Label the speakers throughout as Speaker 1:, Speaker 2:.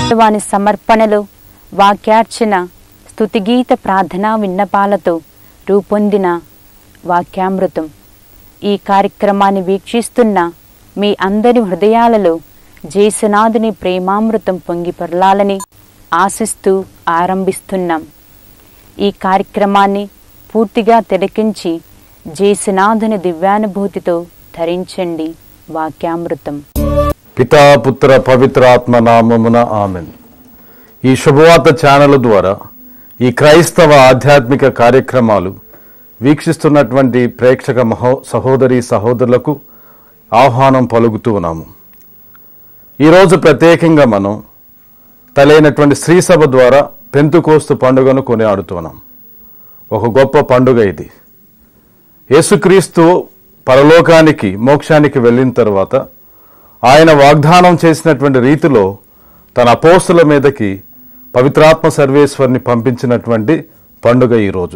Speaker 1: వాని సమర్పణలు వాక్యార్చన స్తుతిగీత ప్రార్థనా విన్నపాలతో రూపొందిన వాక్యామృతం ఈ కార్యక్రమాన్ని వీక్షిస్తున్న మీ అందరి హృదయాలలో జేసునాథుని ప్రేమామృతం పొంగి పొరలాలని ఆశిస్తూ ఆరంభిస్తున్నాం ఈ కార్యక్రమాన్ని పూర్తిగా తిలకించి జేసునాథుని దివ్యానుభూతితో ధరించండి వాక్యామృతం
Speaker 2: పితా పుత్ర పవిత్రాత్మ నామమున ఆమెన్ ఈ శుభవార్త ఛానల్ ద్వారా ఈ క్రైస్తవ ఆధ్యాత్మిక కార్యక్రమాలు వీక్షిస్తున్నటువంటి ప్రేక్షక మహో సహోదరి సహోదరులకు ఆహ్వానం పలుకుతూ ఉన్నాము ఈరోజు ప్రత్యేకంగా మనం తలైనటువంటి శ్రీసభ ద్వారా పెంతుకోస్తు పండుగను కొనియాడుతున్నాం ఒక గొప్ప పండుగ ఇది యేసుక్రీస్తు పరలోకానికి మోక్షానికి వెళ్ళిన తర్వాత ఆయన వాగ్దానం చేసినటువంటి రీతిలో తన అపోస్తుల మీదకి పవిత్రాత్మ సర్వేశ్వరిని పంపించినటువంటి పండుగ ఈరోజు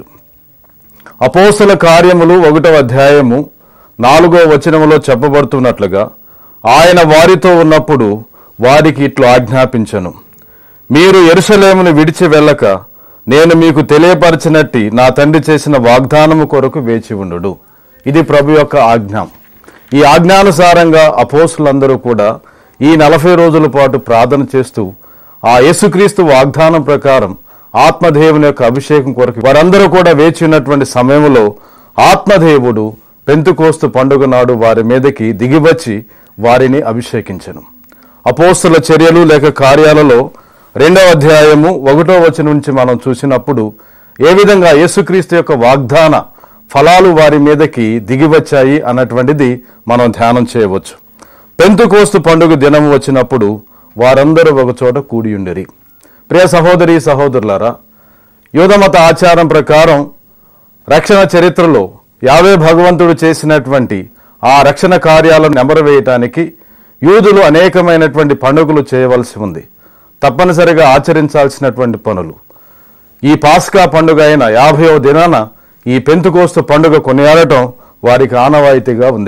Speaker 2: అపోస్తుల కార్యములు ఒకటవ అధ్యాయము నాలుగో వచనములో చెప్పబడుతున్నట్లుగా ఆయన వారితో ఉన్నప్పుడు వారికి ఇట్లు ఆజ్ఞాపించను మీరు ఎరుసలేమును విడిచి వెళ్ళక నేను మీకు తెలియపరచినట్టి నా తండ్రి చేసిన వాగ్దానము కొరకు వేచి ఉండు ఇది ప్రభు యొక్క ఆజ్ఞ ఈ ఆజ్ఞానుసారంగా అపోసులందరూ కూడా ఈ నలభై రోజుల పాటు ప్రార్థన చేస్తూ ఆ యేసుక్రీస్తు వాగ్దానం ప్రకారం ఆత్మదేవుని యొక్క అభిషేకం కొరకు వారందరూ కూడా వేచి ఉన్నటువంటి సమయంలో ఆత్మదేవుడు పెంతుకోస్తు పండుగ నాడు వారి మీదకి దిగివచ్చి వారిని అభిషేకించను అపోస్తుల చర్యలు లేక కార్యాలలో రెండవ అధ్యాయము ఒకటో వచనం నుంచి మనం చూసినప్పుడు ఏ విధంగా యేసుక్రీస్తు యొక్క వాగ్దాన ఫలాలు వారి మీదకి దిగివచ్చాయి అన్నటువంటిది మనం ధ్యానం చేయవచ్చు పెంతుకోస్తు పండుగ దినం వచ్చినప్పుడు వారందరూ ఒక చోట కూడి ఉండేరి ప్రియ సహోదరి సహోదరులారా యూదమత ఆచారం ప్రకారం రక్షణ చరిత్రలో యావే భగవంతుడు చేసినటువంటి ఆ రక్షణ కార్యాలను నెమరవేయటానికి యూదులు అనేకమైనటువంటి పండుగలు చేయవలసి ఉంది తప్పనిసరిగా ఆచరించాల్సినటువంటి పనులు ఈ పాస్కా పండుగ అయిన యాభైవ దినాన ఈ పెంతుకోస్తు పండుగ కొనియాడటం వారికి ఆనవాయితీగా ఉంది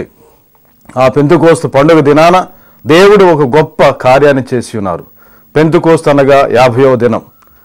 Speaker 2: ఆ పెంతుకోస్తు పండుగ దినాన దేవుడు ఒక గొప్ప కార్యాన్ని చేసి ఉన్నారు పెంతుకోస్తు అనగా యాభైవ దినం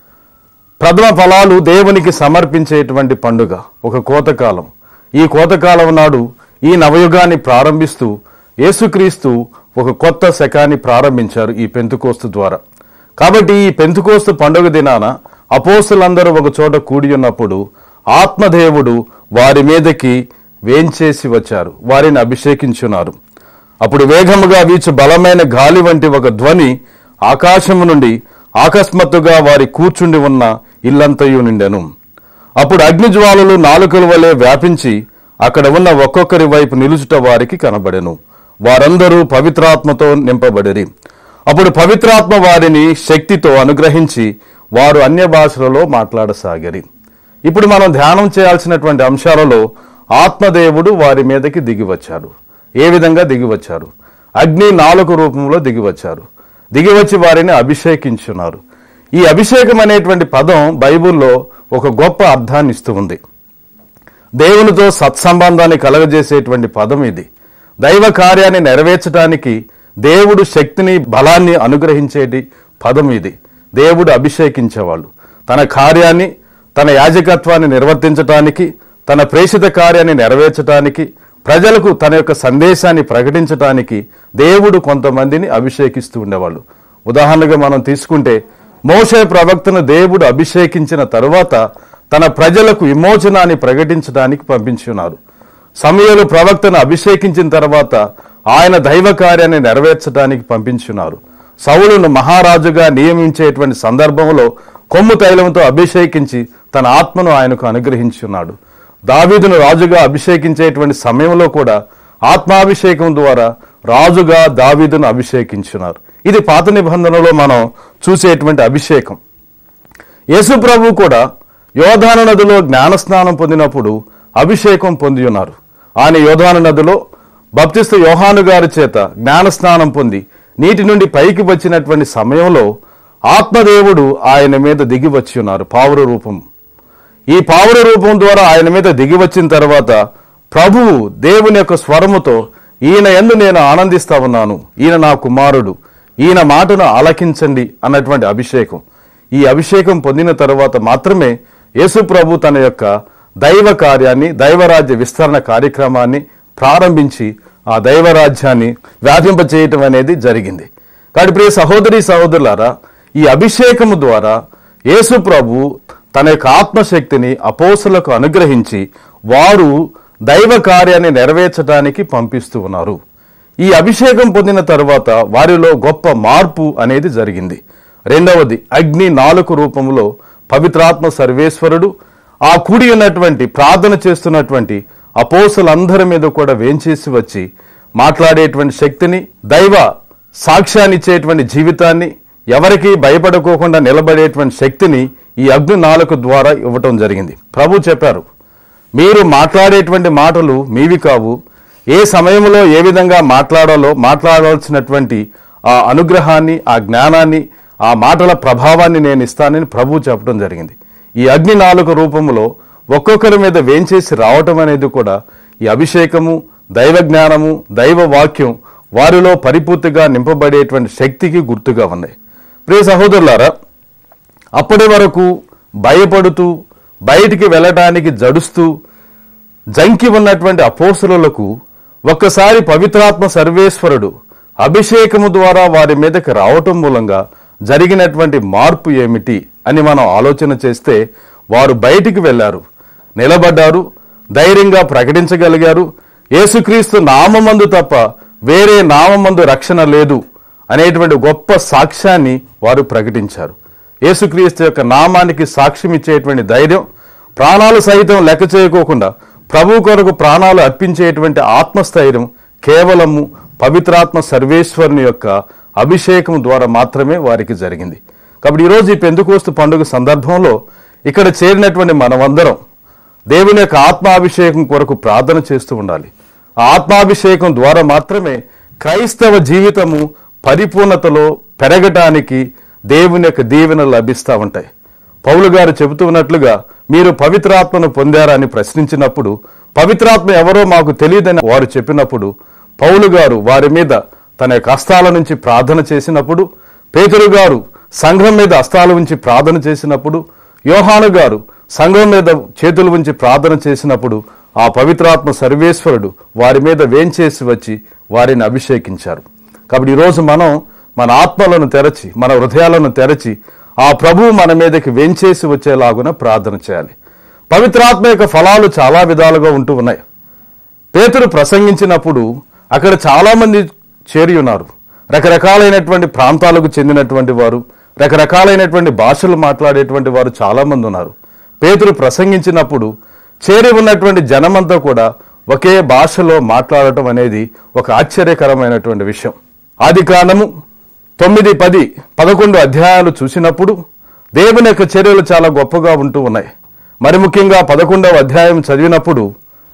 Speaker 2: ప్రథమ ఫలాలు దేవునికి సమర్పించేటువంటి పండుగ ఒక కోతకాలం ఈ కోతకాలం నాడు ఈ నవయుగాన్ని ప్రారంభిస్తూ యేసుక్రీస్తు ఒక కొత్త శకాన్ని ప్రారంభించారు ఈ పెంతుకోస్తు ద్వారా కాబట్టి ఈ పెంతుకోస్తు పండుగ దినాన అపోస్తులందరూ ఒక చోట కూడి ఉన్నప్పుడు ఆత్మదేవుడు వారి మీదకి వేంచేసి వచ్చారు వారిని అభిషేకించున్నారు అప్పుడు వేగముగా వీచు బలమైన గాలి వంటి ఒక ధ్వని ఆకాశము నుండి ఆకస్మాత్తుగా వారి కూర్చుండి ఉన్న ఇల్లంతయు నిండెను అప్పుడు అగ్నిజ్వాలలు నాలుకల వలె వ్యాపించి అక్కడ ఉన్న ఒక్కొక్కరి వైపు నిలుచుట వారికి కనబడెను వారందరూ పవిత్రాత్మతో నింపబడిరి అప్పుడు పవిత్రాత్మ వారిని శక్తితో అనుగ్రహించి వారు అన్య భాషలలో మాట్లాడసాగిరి ఇప్పుడు మనం ధ్యానం చేయాల్సినటువంటి అంశాలలో ఆత్మదేవుడు వారి మీదకి దిగివచ్చారు ఏ విధంగా దిగివచ్చారు అగ్ని నాలుగు రూపంలో దిగివచ్చారు దిగివచ్చి వారిని అభిషేకించున్నారు ఈ అభిషేకం అనేటువంటి పదం బైబిల్లో ఒక గొప్ప అర్థాన్ని ఇస్తూ ఉంది దేవునితో సత్సంబంధాన్ని కలగజేసేటువంటి పదం ఇది దైవ కార్యాన్ని నెరవేర్చడానికి దేవుడు శక్తిని బలాన్ని అనుగ్రహించేటి పదం ఇది దేవుడు అభిషేకించేవాళ్ళు తన కార్యాన్ని తన యాజకత్వాన్ని నిర్వర్తించటానికి తన ప్రేషిత కార్యాన్ని నెరవేర్చటానికి ప్రజలకు తన యొక్క సందేశాన్ని ప్రకటించటానికి దేవుడు కొంతమందిని అభిషేకిస్తూ ఉండేవాళ్ళు ఉదాహరణగా మనం తీసుకుంటే మోషే ప్రవక్తను దేవుడు అభిషేకించిన తరువాత తన ప్రజలకు విమోచనాన్ని ప్రకటించడానికి పంపించున్నారు సమయలు ప్రవక్తను అభిషేకించిన తర్వాత ఆయన దైవ కార్యాన్ని నెరవేర్చడానికి పంపించున్నారు సౌలును మహారాజుగా నియమించేటువంటి సందర్భంలో కొమ్ము తైలంతో అభిషేకించి తన ఆత్మను ఆయనకు అనుగ్రహించున్నాడు దావీదును రాజుగా అభిషేకించేటువంటి సమయంలో కూడా ఆత్మాభిషేకం ద్వారా రాజుగా దావీదును అభిషేకించున్నారు ఇది పాత నిబంధనలో మనం చూసేటువంటి అభిషేకం యేసు ప్రభు కూడా యోధాను నదిలో జ్ఞానస్నానం పొందినప్పుడు అభిషేకం పొంది ఉన్నారు ఆయన యోధాను నదిలో బప్తిస్తు యోహాను గారి చేత జ్ఞానస్నానం పొంది నీటి నుండి పైకి వచ్చినటువంటి సమయంలో ఆత్మదేవుడు ఆయన మీద దిగి వచ్చి ఉన్నారు పావుర రూపం ఈ పావుర రూపం ద్వారా ఆయన మీద దిగి వచ్చిన తర్వాత ప్రభువు దేవుని యొక్క స్వరముతో ఈయన ఎందు నేను ఆనందిస్తా ఉన్నాను ఈయన నా కుమారుడు ఈయన మాటను ఆలకించండి అన్నటువంటి అభిషేకం ఈ అభిషేకం పొందిన తరువాత మాత్రమే యేసు ప్రభు తన యొక్క దైవ కార్యాన్ని దైవరాజ్య విస్తరణ కార్యక్రమాన్ని ప్రారంభించి ఆ దైవరాజ్యాన్ని వ్యాపింపచేయటం అనేది జరిగింది కాబట్టి ప్రియ సహోదరి సహోదరులారా ఈ అభిషేకము ద్వారా యేసు ప్రభు తన యొక్క ఆత్మశక్తిని అపోసలకు అనుగ్రహించి వారు దైవ కార్యాన్ని నెరవేర్చడానికి పంపిస్తూ ఉన్నారు ఈ అభిషేకం పొందిన తరువాత వారిలో గొప్ప మార్పు అనేది జరిగింది రెండవది అగ్ని నాలుగు రూపంలో పవిత్రాత్మ సర్వేశ్వరుడు ఆ కూడి ఉన్నటువంటి ప్రార్థన చేస్తున్నటువంటి అపోసలందరి మీద కూడా వేంచేసి వచ్చి మాట్లాడేటువంటి శక్తిని దైవ సాక్ష్యాన్నిచ్చేటువంటి జీవితాన్ని ఎవరికి భయపడుకోకుండా నిలబడేటువంటి శక్తిని ఈ అగ్ని నాలుక ద్వారా ఇవ్వటం జరిగింది ప్రభు చెప్పారు మీరు మాట్లాడేటువంటి మాటలు మీవి కావు ఏ సమయంలో ఏ విధంగా మాట్లాడాలో మాట్లాడాల్సినటువంటి ఆ అనుగ్రహాన్ని ఆ జ్ఞానాన్ని ఆ మాటల ప్రభావాన్ని నేను ఇస్తానని ప్రభు చెప్పడం జరిగింది ఈ అగ్ని నాలుక రూపంలో ఒక్కొక్కరి మీద వేంచేసి రావటం అనేది కూడా ఈ అభిషేకము దైవ జ్ఞానము దైవ వాక్యం వారిలో పరిపూర్తిగా నింపబడేటువంటి శక్తికి గుర్తుగా ఉన్నాయి ప్రియ సహోదరులారా అప్పటి వరకు భయపడుతూ బయటికి వెళ్ళటానికి జడుస్తూ జంకి ఉన్నటువంటి అపోసరులకు ఒక్కసారి పవిత్రాత్మ సర్వేశ్వరుడు అభిషేకము ద్వారా వారి మీదకి రావటం మూలంగా జరిగినటువంటి మార్పు ఏమిటి అని మనం ఆలోచన చేస్తే వారు బయటికి వెళ్ళారు నిలబడ్డారు ధైర్యంగా ప్రకటించగలిగారు యేసుక్రీస్తు నామమందు తప్ప వేరే నామమందు రక్షణ లేదు అనేటువంటి గొప్ప సాక్ష్యాన్ని వారు ప్రకటించారు యేసుక్రీస్తు యొక్క నామానికి సాక్ష్యం ఇచ్చేటువంటి ధైర్యం ప్రాణాలు సైతం లెక్క చేయకోకుండా ప్రభు కొరకు ప్రాణాలు అర్పించేటువంటి ఆత్మస్థైర్యం కేవలము పవిత్రాత్మ సర్వేశ్వరుని యొక్క అభిషేకం ద్వారా మాత్రమే వారికి జరిగింది కాబట్టి ఈరోజు ఈ పెందుకోస్తు పండుగ సందర్భంలో ఇక్కడ చేరినటువంటి మనమందరం దేవుని యొక్క ఆత్మాభిషేకం కొరకు ప్రార్థన చేస్తూ ఉండాలి ఆ ఆత్మాభిషేకం ద్వారా మాత్రమే క్రైస్తవ జీవితము పరిపూర్ణతలో పెరగటానికి దేవుని యొక్క దీవెనలు లభిస్తూ ఉంటాయి పౌలు గారు చెబుతూ ఉన్నట్లుగా మీరు పవిత్రాత్మను పొందారని ప్రశ్నించినప్పుడు పవిత్రాత్మ ఎవరో మాకు తెలియదని వారు చెప్పినప్పుడు పౌలు గారు వారి మీద తన యొక్క హస్తాల నుంచి ప్రార్థన చేసినప్పుడు పేతురు గారు సంఘం మీద హస్తాల ఉంచి ప్రార్థన చేసినప్పుడు యోహాను గారు సంఘం మీద చేతులు ఉంచి ప్రార్థన చేసినప్పుడు ఆ పవిత్రాత్మ సర్వేశ్వరుడు వారి మీద వేంచేసి వచ్చి వారిని అభిషేకించారు కాబట్టి ఈరోజు మనం మన ఆత్మలను తెరచి మన హృదయాలను తెరచి ఆ ప్రభువు మన మీదకి వెంచేసి వచ్చేలాగున ప్రార్థన చేయాలి పవిత్రాత్మ యొక్క ఫలాలు చాలా విధాలుగా ఉంటూ ఉన్నాయి పేతురు ప్రసంగించినప్పుడు అక్కడ చాలా మంది చేరి ఉన్నారు రకరకాలైనటువంటి ప్రాంతాలకు చెందినటువంటి వారు రకరకాలైనటువంటి భాషలు మాట్లాడేటువంటి వారు చాలా మంది ఉన్నారు పేతురు ప్రసంగించినప్పుడు చేరి ఉన్నటువంటి జనమంతా కూడా ఒకే భాషలో మాట్లాడటం అనేది ఒక ఆశ్చర్యకరమైనటువంటి విషయం ఆది కాండము తొమ్మిది పది పదకొండు అధ్యాయాలు చూసినప్పుడు దేవుని యొక్క చర్యలు చాలా గొప్పగా ఉంటూ ఉన్నాయి మరి ముఖ్యంగా పదకొండవ అధ్యాయం చదివినప్పుడు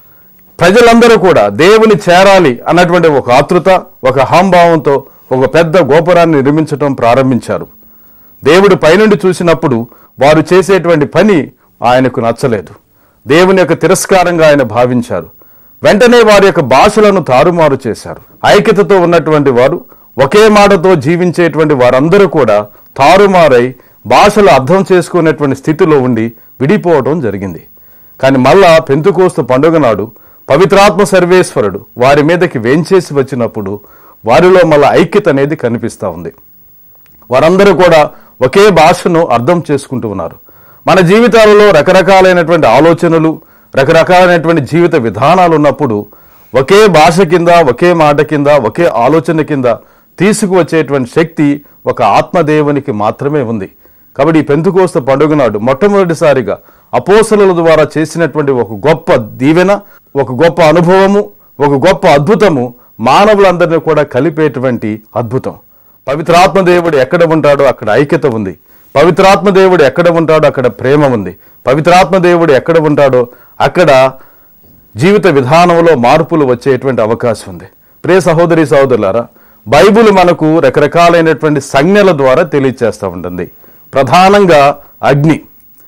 Speaker 2: ప్రజలందరూ కూడా దేవుని చేరాలి అన్నటువంటి ఒక ఆతృత ఒక అహంభావంతో ఒక పెద్ద గోపురాన్ని నిర్మించటం ప్రారంభించారు దేవుడు పైనుండి చూసినప్పుడు వారు చేసేటువంటి పని ఆయనకు నచ్చలేదు దేవుని యొక్క తిరస్కారంగా ఆయన భావించారు వెంటనే వారి యొక్క భాషలను తారుమారు చేశారు ఐక్యతతో ఉన్నటువంటి వారు ఒకే మాటతో జీవించేటువంటి వారందరూ కూడా తారుమారై భాషలు అర్థం చేసుకునేటువంటి స్థితిలో ఉండి విడిపోవడం జరిగింది కానీ మళ్ళా పెంతుకోస్తు పండుగ నాడు పవిత్రాత్మ సర్వేశ్వరుడు వారి మీదకి వేంచేసి వచ్చినప్పుడు వారిలో మళ్ళా ఐక్యత అనేది కనిపిస్తూ ఉంది వారందరూ కూడా ఒకే భాషను అర్థం చేసుకుంటూ ఉన్నారు మన జీవితాలలో రకరకాలైనటువంటి ఆలోచనలు రకరకాలైనటువంటి జీవిత విధానాలు ఉన్నప్పుడు ఒకే భాష కింద ఒకే మాట కింద ఒకే ఆలోచన కింద తీసుకువచ్చేటువంటి శక్తి ఒక ఆత్మదేవునికి మాత్రమే ఉంది కాబట్టి ఈ పెంతుకోస్త పండుగ నాడు మొట్టమొదటిసారిగా అపోసలుల ద్వారా చేసినటువంటి ఒక గొప్ప దీవెన ఒక గొప్ప అనుభవము ఒక గొప్ప అద్భుతము మానవులందరినీ కూడా కలిపేటువంటి అద్భుతం పవిత్రాత్మ దేవుడు ఎక్కడ ఉంటాడో అక్కడ ఐక్యత ఉంది పవిత్రాత్మ దేవుడు ఎక్కడ ఉంటాడో అక్కడ ప్రేమ ఉంది పవిత్రాత్మ దేవుడు ఎక్కడ ఉంటాడో అక్కడ జీవిత విధానంలో మార్పులు వచ్చేటువంటి అవకాశం ఉంది ప్రియ సహోదరి సహోదరులారా బైబిల్ మనకు రకరకాలైనటువంటి సంజ్ఞల ద్వారా తెలియచేస్తూ ఉంటుంది ప్రధానంగా అగ్ని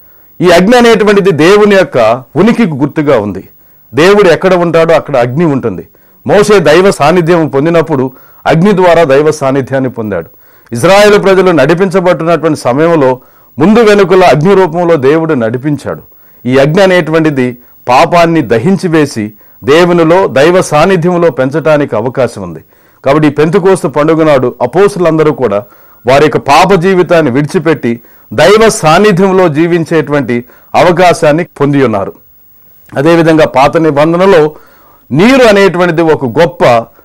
Speaker 2: ఈ అగ్ని అనేటువంటిది దేవుని యొక్క ఉనికికి గుర్తుగా ఉంది దేవుడు ఎక్కడ ఉంటాడో అక్కడ అగ్ని ఉంటుంది మోసే దైవ సాన్నిధ్యం పొందినప్పుడు అగ్ని ద్వారా దైవ సాన్నిధ్యాన్ని పొందాడు ఇజ్రాయేల్ ప్రజలు నడిపించబడుతున్నటువంటి సమయంలో ముందు వెనుకల అగ్ని రూపంలో దేవుడు నడిపించాడు ఈ అగ్ని అనేటువంటిది పాపాన్ని దహించి వేసి దేవునిలో దైవ సాన్నిధ్యంలో పెంచడానికి అవకాశం ఉంది కాబట్టి ఈ పెంతుకోస్తు పండుగ నాడు అపోసులందరూ కూడా వారి యొక్క పాప జీవితాన్ని విడిచిపెట్టి దైవ సాన్నిధ్యంలో జీవించేటువంటి అవకాశాన్ని పొంది ఉన్నారు అదేవిధంగా పాత నిబంధనలో నీరు అనేటువంటిది ఒక గొప్ప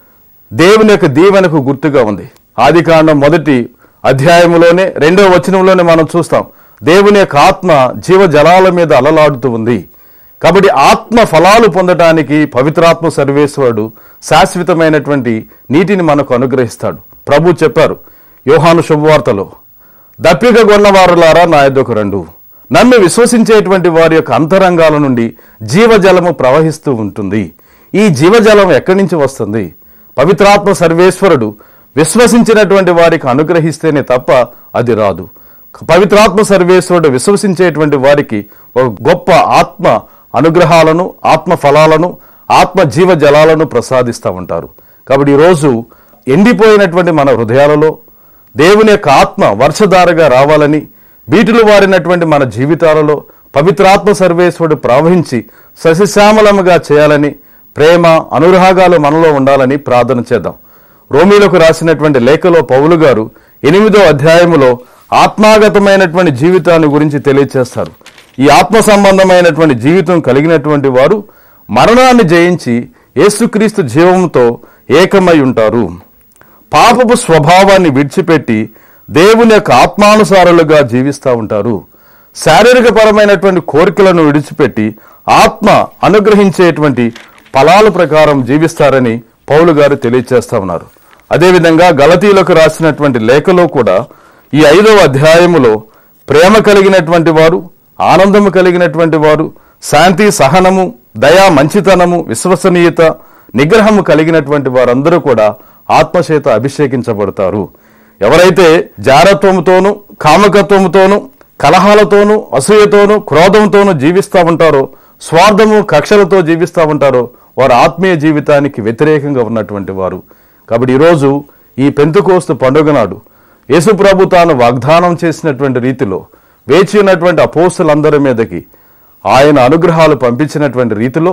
Speaker 2: దేవుని యొక్క దీవెనకు గుర్తుగా ఉంది ఆదికాండం మొదటి అధ్యాయంలోనే రెండవ వచనంలోనే మనం చూస్తాం దేవుని యొక్క ఆత్మ జీవ జలాల మీద అలలాడుతూ ఉంది కాబట్టి ఆత్మ ఫలాలు పొందడానికి పవిత్రాత్మ సర్వేశ్వరుడు శాశ్వతమైనటువంటి నీటిని మనకు అనుగ్రహిస్తాడు ప్రభు చెప్పారు యోహాను శుభవార్తలో దప్పిక గొన్నవారులారా నా యొద్దకు రండు నన్ను విశ్వసించేటువంటి వారి యొక్క అంతరంగాల నుండి జీవజలము ప్రవహిస్తూ ఉంటుంది ఈ జీవజలం ఎక్కడి నుంచి వస్తుంది పవిత్రాత్మ సర్వేశ్వరుడు విశ్వసించినటువంటి వారికి అనుగ్రహిస్తేనే తప్ప అది రాదు పవిత్రాత్మ సర్వేశ్వరుడు విశ్వసించేటువంటి వారికి ఒక గొప్ప ఆత్మ అనుగ్రహాలను ఆత్మ ఫలాలను ఆత్మ జీవ జలాలను ప్రసాదిస్తూ ఉంటారు కాబట్టి ఈరోజు ఎండిపోయినటువంటి మన హృదయాలలో దేవుని యొక్క ఆత్మ వర్షధారగా రావాలని బీటులు వారినటువంటి మన జీవితాలలో పవిత్రాత్మ సర్వేశ్వరుడు ప్రవహించి సస్యశ్యామలముగా చేయాలని ప్రేమ అనురాగాలు మనలో ఉండాలని ప్రార్థన చేద్దాం రోమిలకు రాసినటువంటి లేఖలో పౌలు గారు ఎనిమిదో అధ్యాయములో ఆత్మాగతమైనటువంటి జీవితాన్ని గురించి తెలియచేస్తారు ఈ ఆత్మ సంబంధమైనటువంటి జీవితం కలిగినటువంటి వారు మరణాన్ని జయించి యేసుక్రీస్తు జీవంతో ఏకమై ఉంటారు పాపపు స్వభావాన్ని విడిచిపెట్టి దేవుని యొక్క ఆత్మానుసారులుగా జీవిస్తూ ఉంటారు శారీరక పరమైనటువంటి కోరికలను విడిచిపెట్టి ఆత్మ అనుగ్రహించేటువంటి ఫలాల ప్రకారం జీవిస్తారని పౌలు గారు తెలియజేస్తా ఉన్నారు అదేవిధంగా గలతీలకు రాసినటువంటి లేఖలో కూడా ఈ ఐదవ అధ్యాయములో ప్రేమ కలిగినటువంటి వారు ఆనందము కలిగినటువంటి వారు శాంతి సహనము దయా మంచితనము విశ్వసనీయత నిగ్రహము కలిగినటువంటి వారందరూ కూడా ఆత్మచేత అభిషేకించబడతారు ఎవరైతే జారత్వముతోనూ కామకత్వముతోనూ కలహాలతోనూ అసూయతోనూ క్రోధంతోనూ జీవిస్తూ ఉంటారో స్వార్థము కక్షలతో జీవిస్తూ ఉంటారో వారు ఆత్మీయ జీవితానికి వ్యతిరేకంగా ఉన్నటువంటి వారు కాబట్టి ఈరోజు ఈ పెంతుకోస్తు పండుగ నాడు యేసుప్రభు తాను వాగ్దానం చేసినటువంటి రీతిలో వేచి ఉన్నటువంటి అపోస్తులందరి మీదకి ఆయన అనుగ్రహాలు పంపించినటువంటి రీతిలో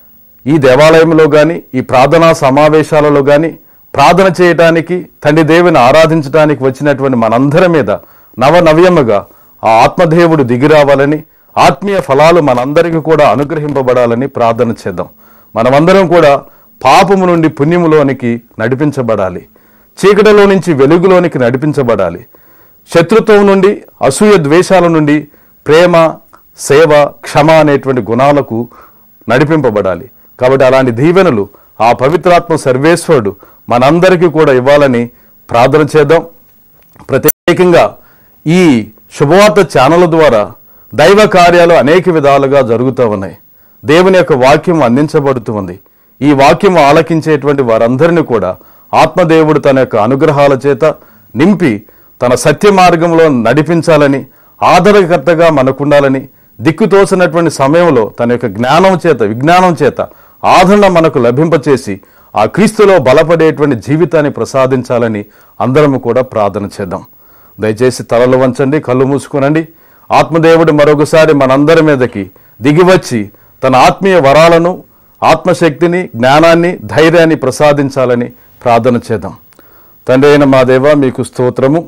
Speaker 2: ఈ దేవాలయంలో గాని ఈ ప్రార్థనా సమావేశాలలో గాని ప్రార్థన చేయటానికి తండ్రి దేవుని ఆరాధించడానికి వచ్చినటువంటి మనందరి మీద నవనవ్యముగా ఆ ఆత్మదేవుడు దిగిరావాలని ఆత్మీయ ఫలాలు మనందరికీ కూడా అనుగ్రహింపబడాలని ప్రార్థన చేద్దాం మనమందరం కూడా పాపము నుండి పుణ్యములోనికి నడిపించబడాలి చీకటిలో నుంచి వెలుగులోనికి నడిపించబడాలి శత్రుత్వం నుండి అసూయ ద్వేషాల నుండి ప్రేమ సేవ క్షమ అనేటువంటి గుణాలకు నడిపింపబడాలి కాబట్టి అలాంటి దీవెనలు ఆ పవిత్రాత్మ సర్వేశ్వరుడు మనందరికీ కూడా ఇవ్వాలని ప్రార్థన చేద్దాం ప్రత్యేకంగా ఈ శుభవార్త ఛానల్ ద్వారా దైవ కార్యాలు అనేక విధాలుగా జరుగుతూ ఉన్నాయి దేవుని యొక్క వాక్యం అందించబడుతూ ఉంది ఈ వాక్యం ఆలకించేటువంటి వారందరినీ కూడా ఆత్మదేవుడు తన యొక్క అనుగ్రహాల చేత నింపి తన సత్య మార్గంలో నడిపించాలని ఆదరణకర్తగా మనకుండాలని దిక్కుతోసినటువంటి సమయంలో తన యొక్క జ్ఞానం చేత విజ్ఞానం చేత ఆదరణ మనకు లభింపచేసి ఆ క్రీస్తులో బలపడేటువంటి జీవితాన్ని ప్రసాదించాలని అందరము కూడా ప్రార్థన చేద్దాం దయచేసి తలలు వంచండి కళ్ళు మూసుకునండి ఆత్మదేవుడు మరొకసారి మనందరి మీదకి దిగివచ్చి తన ఆత్మీయ వరాలను ఆత్మశక్తిని జ్ఞానాన్ని ధైర్యాన్ని ప్రసాదించాలని ప్రార్థన చేద్దాం తండ్రి అయిన మా దేవ మీకు స్తోత్రము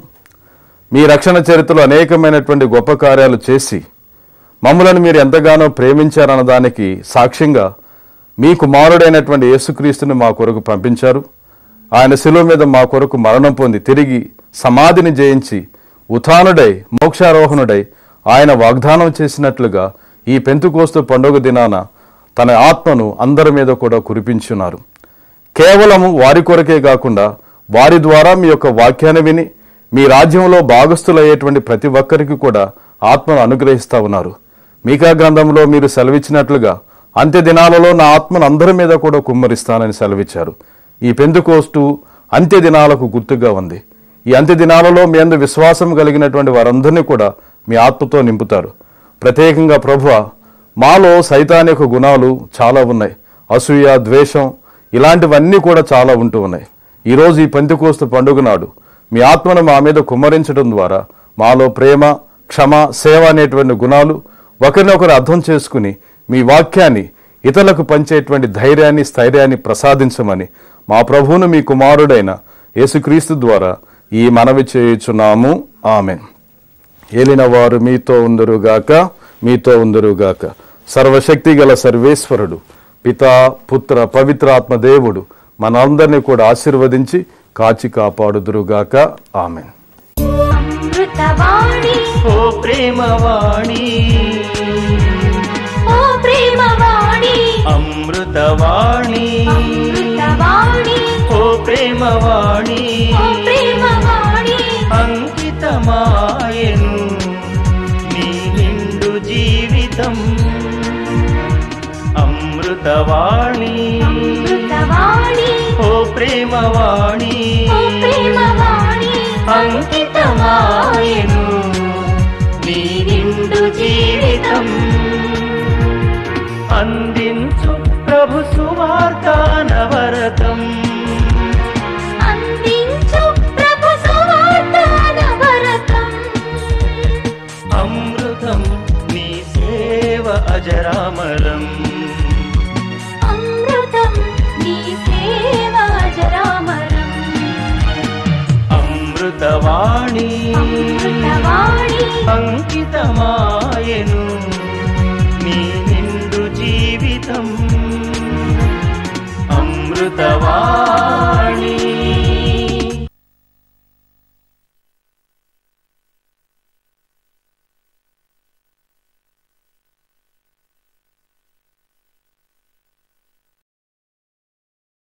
Speaker 2: మీ రక్షణ చరిత్రలో అనేకమైనటువంటి గొప్ప కార్యాలు చేసి మమ్మలను మీరు ఎంతగానో ప్రేమించారన్న దానికి సాక్ష్యంగా మీ కుమారుడైనటువంటి యేసుక్రీస్తుని మా కొరకు పంపించారు ఆయన శిలువ మీద మా కొరకు మరణం పొంది తిరిగి సమాధిని జయించి ఉత్థానుడై మోక్షారోహణుడై ఆయన వాగ్దానం చేసినట్లుగా ఈ పెంతుకోస్తు పండుగ దినాన తన ఆత్మను అందరి మీద కూడా కురిపించున్నారు కేవలము వారి కొరకే కాకుండా వారి ద్వారా మీ యొక్క వాక్యాన్ని విని మీ రాజ్యంలో భాగస్థులయ్యేటువంటి ప్రతి ఒక్కరికి కూడా ఆత్మను అనుగ్రహిస్తా ఉన్నారు మీకా గ్రంథంలో మీరు సెలవిచ్చినట్లుగా అంత్య దినాలలో నా ఆత్మను అందరి మీద కూడా కుమ్మరిస్తానని సెలవిచ్చారు ఈ పెందుకోస్తు అంత్య దినాలకు గుర్తుగా ఉంది ఈ అంత్య దినాలలో మీ అందు విశ్వాసం కలిగినటువంటి వారందరినీ కూడా మీ ఆత్మతో నింపుతారు ప్రత్యేకంగా ప్రభువ మాలో సైతానిక గుణాలు చాలా ఉన్నాయి అసూయ ద్వేషం ఇలాంటివన్నీ కూడా చాలా ఉంటూ ఉన్నాయి ఈరోజు ఈ పెంతుకోస్తు పండుగ నాడు మీ ఆత్మను మా మీద కుమ్మరించడం ద్వారా మాలో ప్రేమ క్షమ సేవ అనేటువంటి గుణాలు ఒకరినొకరు అర్థం చేసుకుని మీ వాక్యాన్ని ఇతరులకు పంచేటువంటి ధైర్యాన్ని స్థైర్యాన్ని ప్రసాదించమని మా ప్రభువును మీ కుమారుడైన యేసుక్రీస్తు ద్వారా ఈ మనవి చేయుచున్నాము ఆమెన్ ఏలిన వారు మీతో ఉందరుగాక మీతో ఉందరుగాక సర్వశక్తి గల సర్వేశ్వరుడు పితా పుత్ర పవిత్రాత్మ దేవుడు మనందరినీ కూడా ఆశీర్వదించి కాచి కాపాడుదురుగాక ఆమెన్
Speaker 3: అమృతవాణి
Speaker 4: ఓ ప్రేమవాణి
Speaker 3: ఓ ప్రేమవాణి
Speaker 4: అమృతవాణి
Speaker 3: అమృతవాణి
Speaker 4: ఓ ప్రేమవాణి
Speaker 3: ఓ ప్రేమవాణి
Speaker 4: అంకితమాయను నీ నిండు జీవితం అమృతవాణి
Speaker 3: అమృతవాణి
Speaker 4: ఓ ప్రేమవాణి
Speaker 3: ఓ ప్రేమవాణి
Speaker 4: అంకితమాయను నీ నిండు జీవితం అందించు ప్రభు సువార్త నవరతం
Speaker 3: అందించు ప్రభు సువార్త నవరతం
Speaker 4: అమృతం నీ సేవ అజరామరం
Speaker 3: అమృతం నీ సేవ అజరామరం
Speaker 4: అమృతవాణి
Speaker 3: అమృతవాణి
Speaker 4: అంకితమాయను నీ నిండు జీవితం అమృతవాణి